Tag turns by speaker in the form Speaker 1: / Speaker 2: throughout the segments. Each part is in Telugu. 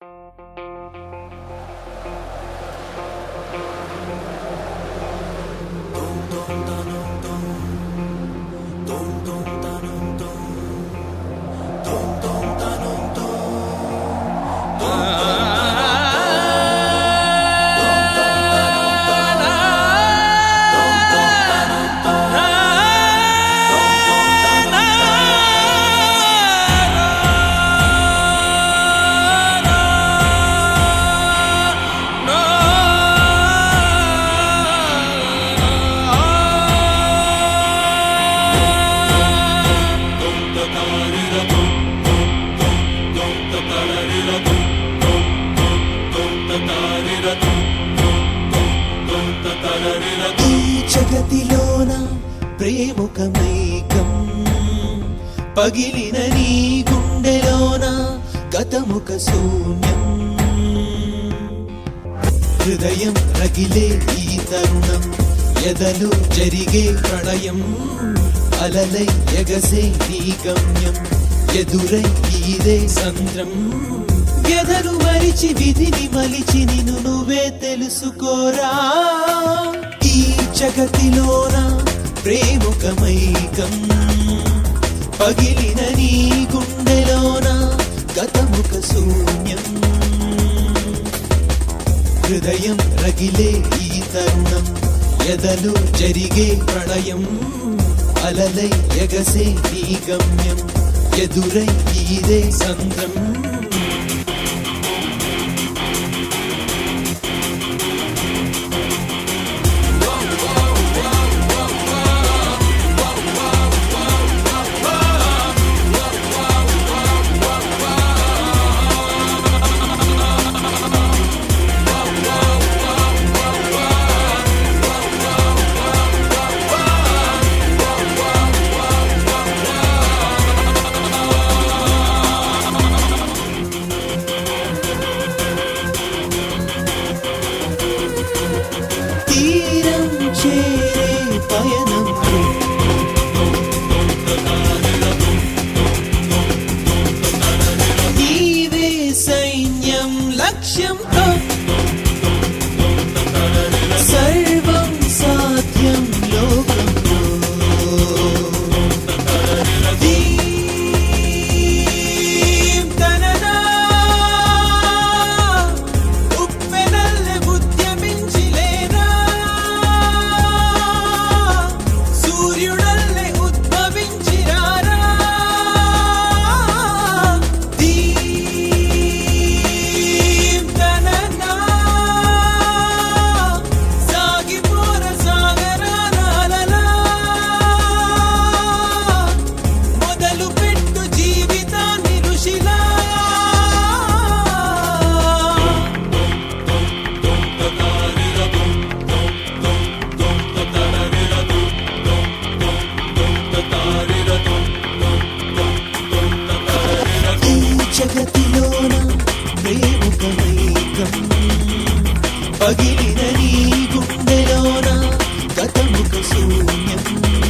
Speaker 1: ఈ జగతిలోన ప్రేముకమైకం పగిలిన నీ గుండెలోన గతముక శూన్యం హృదయం రగిలే ఈ తరుణం ఎదలు జరిగే ప్రళయం అలలై ఎగసే నీ గమ్యం ఎదురై ఇదే సంద్రం ఎదరు మరిచి విధిని మలిచి నిన్ను నువ్వే తెలుసుకోరా ఈ జగతిలోన ప్రేముకమైకం పగిలిన నీ గుండెలోన గతముక శూన్యం హృదయం రగిలే ఈ తరుణం ఎదలు జరిగే ప్రళయం అలలై ఎగసే నీ గమ్యం ఎదురై ఇదే సంద్రం తీరం చేరే పయనం నీవే సైన్యం లక్ష్యంతో సర్వం సాధ్యం లోకంలో దీం తననా ఉప్పెనల్లె ఉద్యమించిలేనా సూర్యుడల్లె ఉద్భవించిరారా దీం తననా సాగిపోర సాగరాలలా మొదలు పెట్టు జీవితాన్ని ఋషిలా ఈ జగతిలోన ప్రేముకమైకం పగిలిన నీ గుండెలోన గతముక శూన్యం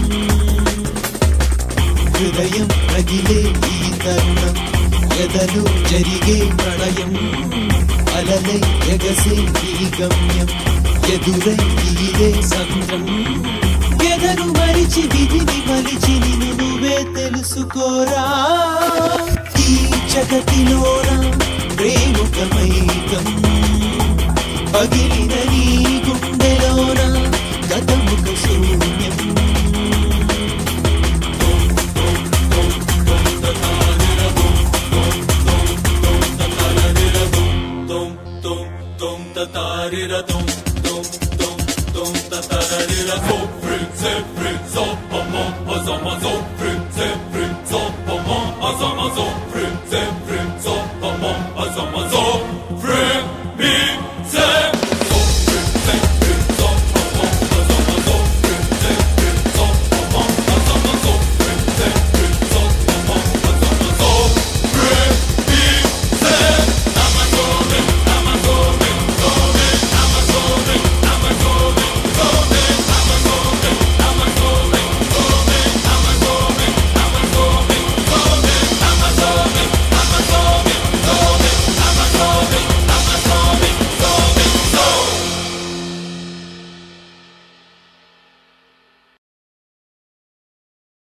Speaker 1: హృదయం రగిలే ఈ తరుణం ఎదలు జరిగే ప్రళయం అలలై ఎగసే ఈ గమ్యం ఎదురై ఇదే సంద్రం ఎదరు మరిచి విధిని మలిచి నిన్ను నువ్వే తెలుసుకోరా ఈ జగతిలోన ప్రేముకమైకం పగిలిన నీ గుండెలోన గతముక శూన్యం
Speaker 2: tum tum tum ta ta ri ra tum tum tum tum ta ta ra ri ra tum